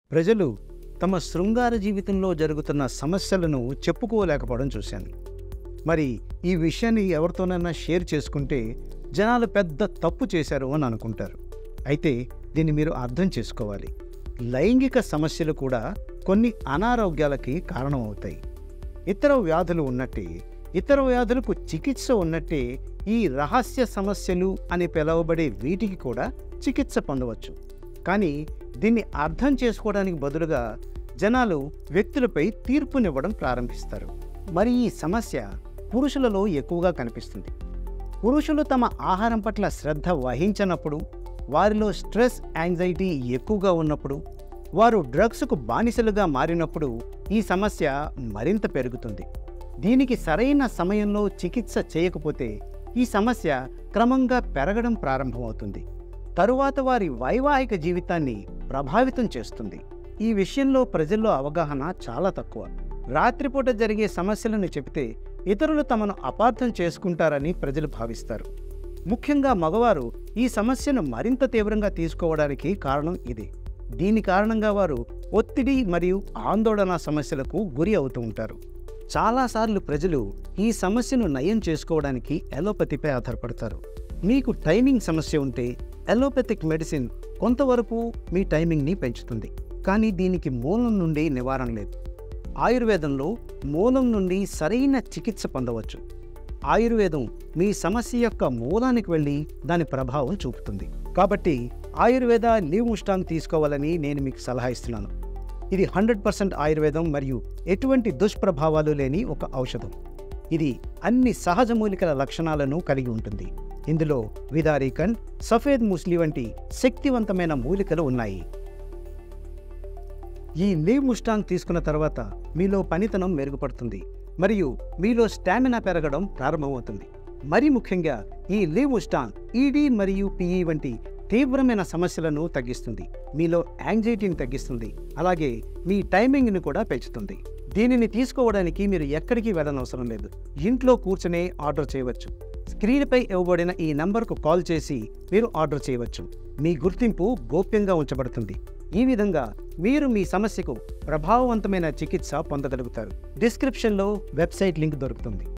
ప్రజలు తమ శృంగార జీవితంలో జరుగుతున్న సమస్యలను చెప్పుకోలేకపోవడం చూశాను మరి ఈ విషయాన్ని ఎవరితోనైనా షేర్ చేసుకుంటే జనాలు పెద్ద తప్పు చేశారు అని అనుకుంటారు అయితే దీన్ని మీరు అర్థం చేసుకోవాలి లైంగిక సమస్యలు కూడా కొన్ని అనారోగ్యాలకి కారణమవుతాయి ఇతర వ్యాధులు ఉన్నట్టే ఇతర వ్యాధులకు చికిత్స ఉన్నట్టే ఈ రహస్య సమస్యలు అని పిలువబడే వీటికి కూడా చికిత్స పొందవచ్చు కానీ దీన్ని అర్థం చేసుకోవడానికి బదులుగా జనాలు వ్యక్తులపై తీర్పునివ్వడం ప్రారంభిస్తారు మరి ఈ సమస్య పురుషులలో ఎక్కువగా కనిపిస్తుంది పురుషులు తమ ఆహారం పట్ల శ్రద్ధ వహించనప్పుడు వారిలో స్ట్రెస్ యాంగ్జైటీ ఎక్కువగా ఉన్నప్పుడు వారు డ్రగ్స్కు బానిసలుగా మారినప్పుడు ఈ సమస్య మరింత పెరుగుతుంది దీనికి సరైన సమయంలో చికిత్స చేయకపోతే ఈ సమస్య క్రమంగా పెరగడం ప్రారంభమవుతుంది తరువాత వారి వైవాహిక జీవితాన్ని ప్రభావితం చేస్తుంది ఈ విషయంలో ప్రజల్లో అవగాహన చాలా తక్కువ రాత్రిపూట జరిగే సమస్యలను చెబితే ఇతరులు తమను అపార్థం చేసుకుంటారని ప్రజలు భావిస్తారు ముఖ్యంగా మగవారు ఈ సమస్యను మరింత తీవ్రంగా తీసుకోవడానికి కారణం ఇదే దీని కారణంగా వారు ఒత్తిడి మరియు ఆందోళన సమస్యలకు గురి అవుతూ ఉంటారు చాలాసార్లు ప్రజలు ఈ సమస్యను నయం చేసుకోవడానికి ఎలోపతిపై ఆధారపడతారు మీకు టైమింగ్ సమస్య ఉంటే ఎలోపతిక్ మెడిసిన్ కొంతవరకు మీ టైమింగ్ని పెంచుతుంది కానీ దీనికి మూలం నుండి నివారణ లేదు ఆయుర్వేదంలో మూలం నుండి సరైన చికిత్స పొందవచ్చు ఆయుర్వేదం మీ సమస్య యొక్క మూలానికి వెళ్ళి దాని ప్రభావం చూపుతుంది కాబట్టి ఆయుర్వేద లీవ్ ముస్టాంగ్ తీసుకోవాలని నేను మీకు సలహా ఇస్తున్నాను ఇది హండ్రెడ్ పర్సెంట్ ఆయుర్వేదం మరియు ఎటువంటి దుష్ప్రభావాలు లేని ఒక ఔషధం ఇది అన్ని సహజ మూలికల లక్షణాలను కలిగి ఉంటుంది ఇందులో విదారీకన్ సఫేద్ ముస్లి వంటి శక్తివంతమైన మూలికలు ఉన్నాయి ఈ లీవ్ ముస్టాంగ్ తీసుకున్న తర్వాత మీలో పనితనం మెరుగుపడుతుంది మరియు మీలో స్టామినా పెరగడం ప్రారంభమవుతుంది మరి ముఖ్యంగా ఈ లీవ్ ముస్టాంగ్ ఈడీ మరియు పిఈ వంటి తీవ్రమైన సమస్యలను తగ్గిస్తుంది మీలో యాంగ్జైటీని తగ్గిస్తుంది అలాగే మీ టైమింగ్ని కూడా పెంచుతుంది దీనిని తీసుకోవడానికి మీరు ఎక్కడికి వెళ్ళనవసరం లేదు ఇంట్లో కూర్చునే ఆర్డర్ చేయవచ్చు స్క్రీన్పై ఇవ్వబడిన ఈ నంబర్కు కాల్ చేసి మీరు ఆర్డర్ చేయవచ్చు మీ గుర్తింపు గోప్యంగా ఉంచబడుతుంది ఈ విధంగా మీరు మీ సమస్యకు ప్రభావవంతమైన చికిత్స పొందగలుగుతారు డిస్క్రిప్షన్లో వెబ్సైట్ లింక్ దొరుకుతుంది